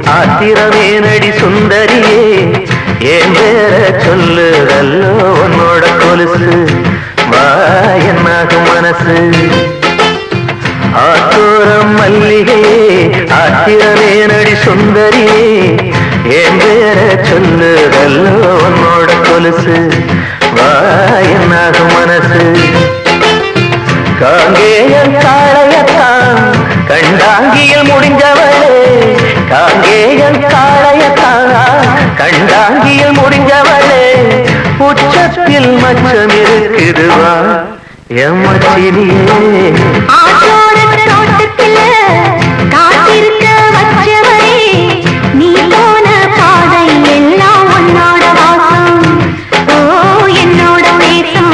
ஆத்திரமே நடி சுந்தரியே என் பேர சொல்லுதல்லோ உன்னோட கொலுசு வா என்னாகும் மனசு ஆத்தோரம் மல்லிகையே ஆத்திரமே நடி சுந்தரியே என் பேர சொல்லுதல்லோ உன்னோட கொலுசு வா என்னாகும் மனசு காங்கேயன் காளையத்தான் கண்டாங்கியில் முடிஞ்சவளே காங்கேயன் காளையத்தான் கண்டாங்கியில் முடிஞ்சவளே உச்சத்தில் மச்சம் இருக்குதுவா எம்மச்சினியே ஆற்றோட தோட்டத்துல காத்திருக்க வச்சவரே நீ போன பாதை எல்லாம் உன்னோட வாசம் ஓ என்னோட நேசம்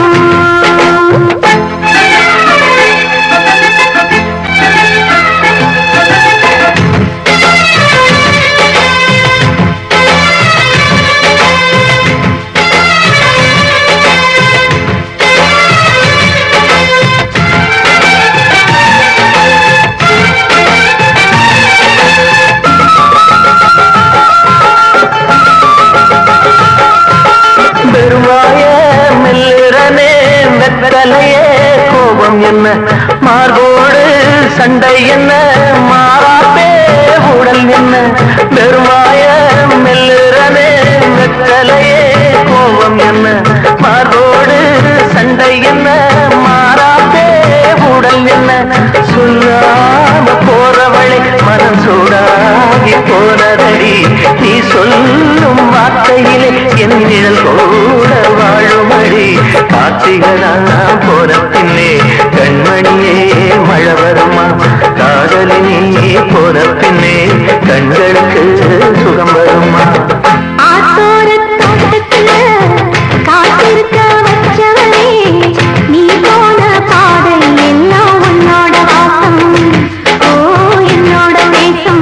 பெருவாய மெல்லுறனே வெத்தலையே கோபம் என்ன மார்போடு சண்டை என்ன மாறாப்பே உடல் என்ன பெருவாய மெல்லுறனே வெத்தலையே கோபம் என்ன மார்போடு சண்டை என்ன மாறாப்பே உடல் என்ன சொல்லாம போறவளை மனம் சூடாகி போனதடி நீ சொல்லும் வார்த்தையிலே என் நிழல் கூட வாழுமடி கார்த்திகனா போன பின்னே கண்மணியே மழை வருமா காதலினே போன பின்னே கண்களுக்கு சுகம் வருமா ஆத்தோர தோட்டத்துல காத்திருக்க வச்சவரே நீ போன பாதை எல்லாம் உன்னோட வாசம் ஓ என்னோட நேசம்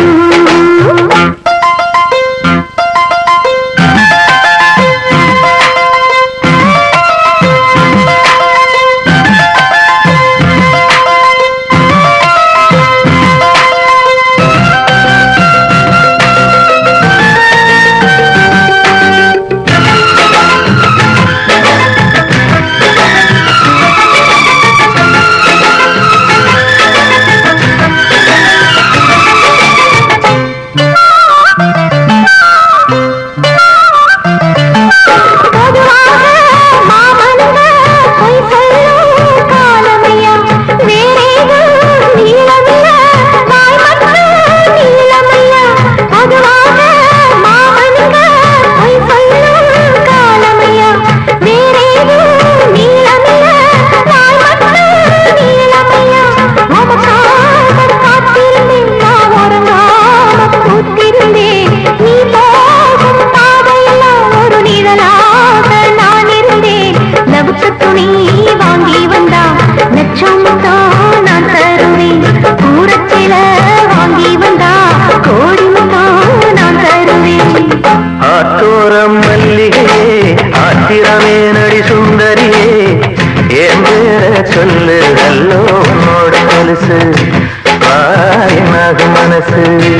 பொதுவாக மாமனுங்க பொய் சொல்லும் காலமையா வேறேது நீளமில்ல வாய் மட்டும் நீளமையா பொதுவாக மாமனுங்க பொய் சொல்லும் காலமையா வேறேது நீளமில்ல வாய் மட்டும் நீளமையா உமக்காக காத்திருந்தேன் நான் உறங்காம பூத்திருந்தேன் நீ போகும் பாதையெல்லாம் ஒரு நிழலாக நான் இருந்தேன் நவுக்கு துணி வாங்கி வந்தா லட்சம் தான் நான் தருவேன் கூரச்சில வாங்கி வந்தா கோடி தான் நான் தருவேன் ஆத்தோரம் மல்லிகையே ஆத்திரமே நடி சுந்தரியே என் பேர சொல்லு அல்லோ உன்னோட கொலுசு வாயனாக மனசு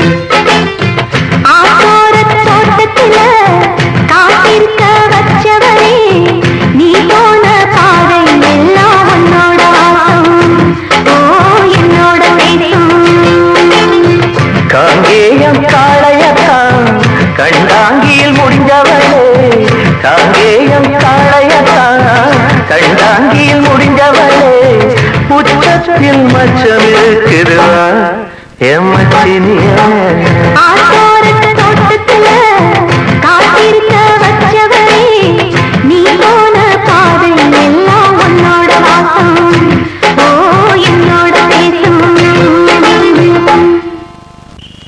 ஆத்தோர தோட்டத்துல காத்திருக்க வச்சவரே நீ போன பாதை எல்லாம் உன்னோட வாசம் ஓ என்னோட நேசம் காங்கேயம் காளையத்தான் கண்டாங்கியில் முடிஞ்சவளே காங்கேயம் காளையத்தான் கண்டாங்கியில் முடிஞ்சவளே உச்சத்தில் மச்சம் இருக்குதுவா எம்மச்சினியா